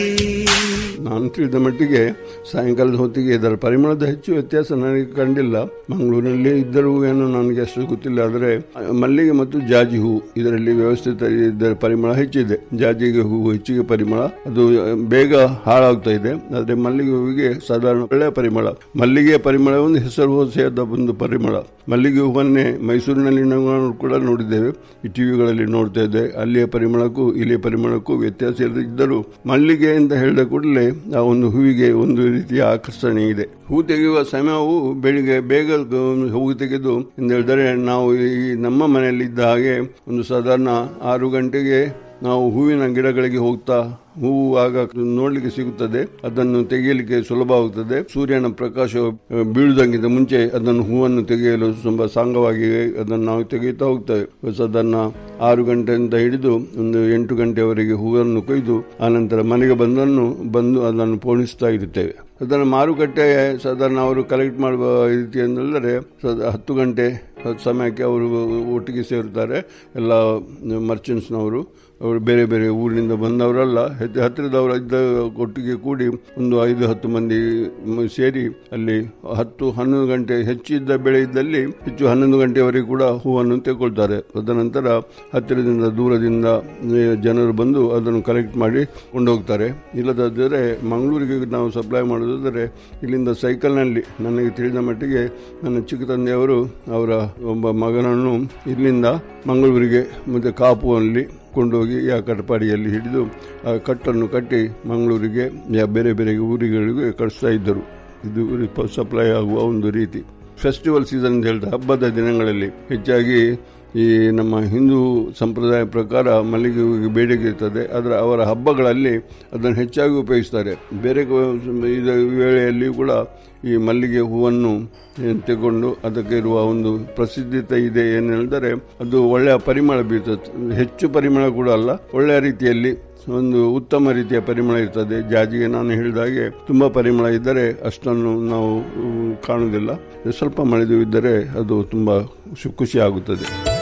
ನಾನು ತಿಳಿದ ಮಟ್ಟಿಗೆ ಸಾಯಂಕಾಲದ ಹೊತ್ತಿಗೆ ಇದರ ಪರಿಮಳದ ಹೆಚ್ಚು ವ್ಯತ್ಯಾಸ ನನಗೆ ಕಂಡಿಲ್ಲ ಮಂಗಳೂರಿನಲ್ಲಿ ಇದ್ದರೂ ಏನು ನನಗೆ ಅಷ್ಟು ಗೊತ್ತಿಲ್ಲ ಆದರೆ ಮಲ್ಲಿಗೆ ಮತ್ತು ಜಾಜಿ ಹೂ ಇದರಲ್ಲಿ ವ್ಯವಸ್ಥಿತ ಇದರ ಪರಿಮಳ ಹೆಚ್ಚಿದೆ ಜಾಜಿಗೆ ಹೂವು ಹೆಚ್ಚಿಗೆ ಪರಿಮಳ ಅದು ಬೇಗ ಹಾಳಾಗ್ತಾ ಇದೆ ಆದರೆ ಮಲ್ಲಿಗೆ ಹೂವಿಗೆ ಸಾಧಾರಣ ಒಳ್ಳೆಯ ಪರಿಮಳ ಮಲ್ಲಿಗೆಯ ಪರಿಮಳ ಒಂದು ಹೆಸರುವಾಸಿಯಾದ ಒಂದು ಪರಿಮಳ ಮಲ್ಲಿಗೆ ಹೂವನ್ನೇ ಮೈಸೂರಿನಲ್ಲಿ ನಾವು ಕೂಡ ನೋಡಿದ್ದೇವೆ ಈ ಟಿವಿಗಳಲ್ಲಿ ನೋಡ್ತಾ ಇದ್ದೆ ಅಲ್ಲಿಯ ಪರಿಮಳಕ್ಕೂ ಇಲ್ಲಿಯ ಪರಿಮಳಕ್ಕೂ ವ್ಯತ್ಯಾಸ ಇದ್ದರೂ ಮಲ್ಲಿಗೆ ಅಂತ ಹೇಳಿದ ಕೂಡಲೇ ಆ ಒಂದು ಹೂವಿಗೆ ಒಂದು ರೀತಿಯ ಆಕರ್ಷಣೆ ಇದೆ ಹೂ ತೆಗೆಯುವ ಸಮಯವು ಬೆಳಿಗ್ಗೆ ಬೇಗ ಹೂ ತೆಗೆದು ಎಂದು ಹೇಳಿದರೆ ನಾವು ಈ ನಮ್ಮ ಮನೆಯಲ್ಲಿ ಇದ್ದ ಹಾಗೆ ಒಂದು ಸಾಧಾರಣ ಆರು ಗಂಟೆಗೆ ನಾವು ಹೂವಿನ ಗಿಡಗಳಿಗೆ ಹೋಗ್ತಾ ಹೂವು ಆಗ ನೋಡ್ಲಿಕ್ಕೆ ಸಿಗುತ್ತದೆ ಅದನ್ನು ತೆಗೆಯಲಿಕ್ಕೆ ಸುಲಭವಾಗುತ್ತದೆ ಸೂರ್ಯನ ಪ್ರಕಾಶ ಬೀಳುದಂಗಿಂತ ಮುಂಚೆ ಅದನ್ನು ಹೂವನ್ನು ತೆಗೆಯಲು ತುಂಬಾ ಸಾಂಗವಾಗಿ ಅದನ್ನು ನಾವು ತೆಗೆಯುತ್ತಾ ಹೋಗ್ತೇವೆ ಸಾಧಾರಣ ಆರು ಗಂಟೆಯಿಂದ ಹಿಡಿದು ಒಂದು ಎಂಟು ಗಂಟೆವರೆಗೆ ಹೂವನ್ನು ಕೊಯ್ದು ಆನಂತರ ಮನೆಗೆ ಬಂದನ್ನು ಬಂದು ಅದನ್ನು ಪೋಣಿಸ್ತಾ ಇರುತ್ತೇವೆ ಅದನ್ನು ಮಾರುಕಟ್ಟೆ ಸಾಧಾರಣ ಅವರು ಕಲೆಕ್ಟ್ ಮಾಡುವ ರೀತಿ ಎಂದರೆ ಹತ್ತು ಗಂಟೆ ಸಮಯಕ್ಕೆ ಅವರು ಒಟ್ಟಿಗೆ ಸೇರುತ್ತಾರೆ ಎಲ್ಲ ಮರ್ಚೆಂಟ್ಸ್ನವರು ಅವರು ಬೇರೆ ಬೇರೆ ಊರಿನಿಂದ ಬಂದವರಲ್ಲ ಹತ್ತಿರದವರ ಇದ್ದ ಒಟ್ಟಿಗೆ ಕೂಡಿ ಒಂದು ಐದು ಹತ್ತು ಮಂದಿ ಸೇರಿ ಅಲ್ಲಿ ಹತ್ತು ಹನ್ನೊಂದು ಗಂಟೆ ಹೆಚ್ಚಿದ್ದ ಬೆಳೆ ಇದ್ದಲ್ಲಿ ಹೆಚ್ಚು ಹನ್ನೊಂದು ಗಂಟೆವರೆಗೆ ಕೂಡ ಹೂವನ್ನು ತೆಗೊಳ್ತಾರೆ ತದನಂತರ ಹತ್ತಿರದಿಂದ ದೂರದಿಂದ ಜನರು ಬಂದು ಅದನ್ನು ಕಲೆಕ್ಟ್ ಮಾಡಿ ಕೊಂಡೋಗ್ತಾರೆ ಇಲ್ಲದಾದರೆ ಮಂಗಳೂರಿಗೆ ನಾವು ಸಪ್ಲೈ ಮಾಡೋದಾದರೆ ಇಲ್ಲಿಂದ ಸೈಕಲ್ನಲ್ಲಿ ನನಗೆ ತಿಳಿದ ಮಟ್ಟಿಗೆ ನನ್ನ ಚಿಕ್ಕ ತಂದೆಯವರು ಅವರ ಒಬ್ಬ ಮಗನನ್ನು ಇಲ್ಲಿಂದ ಮಂಗಳೂರಿಗೆ ಮತ್ತು ಕಾಪುವಲ್ಲಿ ಕೊಂಡೋಗಿ ಆ ಕಟಪಾಡಿಯಲ್ಲಿ ಹಿಡಿದು ಆ ಕಟ್ಟನ್ನು ಕಟ್ಟಿ ಮಂಗಳೂರಿಗೆ ಬೇರೆ ಬೇರೆ ಊರುಗಳಿಗೆ ಕಳಿಸ್ತಾ ಇದ್ದರು ಇದು ಸಪ್ಲೈ ಆಗುವ ಒಂದು ರೀತಿ ಫೆಸ್ಟಿವಲ್ ಸೀಸನ್ ಅಂತ ಹೇಳ್ತಾ ಹಬ್ಬದ ದಿನಗಳಲ್ಲಿ ಹೆಚ್ಚಾಗಿ ಈ ನಮ್ಮ ಹಿಂದೂ ಸಂಪ್ರದಾಯ ಪ್ರಕಾರ ಮಲ್ಲಿಗೆ ಹೂವಿಗೆ ಬೇಡಿಕೆ ಇರ್ತದೆ ಅದರ ಅವರ ಹಬ್ಬಗಳಲ್ಲಿ ಅದನ್ನು ಹೆಚ್ಚಾಗಿ ಉಪಯೋಗಿಸ್ತಾರೆ ಬೇರೆ ವೇಳೆಯಲ್ಲಿ ಕೂಡ ಈ ಮಲ್ಲಿಗೆ ಹೂವನ್ನು ತೆಗೊಂಡು ಅದಕ್ಕೆ ಇರುವ ಒಂದು ಪ್ರಸಿದ್ಧತೆ ಇದೆ ಏನು ಹೇಳಿದರೆ ಅದು ಒಳ್ಳೆಯ ಪರಿಮಳ ಬೀರ್ತದೆ ಹೆಚ್ಚು ಪರಿಮಳ ಕೂಡ ಅಲ್ಲ ಒಳ್ಳೆಯ ರೀತಿಯಲ್ಲಿ ಒಂದು ಉತ್ತಮ ರೀತಿಯ ಪರಿಮಳ ಇರ್ತದೆ ಜಾಜಿಗೆ ನಾನು ಹೇಳಿದಾಗೆ ತುಂಬ ಪರಿಮಳ ಇದ್ದರೆ ಅಷ್ಟನ್ನು ನಾವು ಕಾಣುವುದಿಲ್ಲ ಸ್ವಲ್ಪ ಮಳೆದು ಇದ್ದರೆ ಅದು ತುಂಬ ಖುಷಿ ಆಗುತ್ತದೆ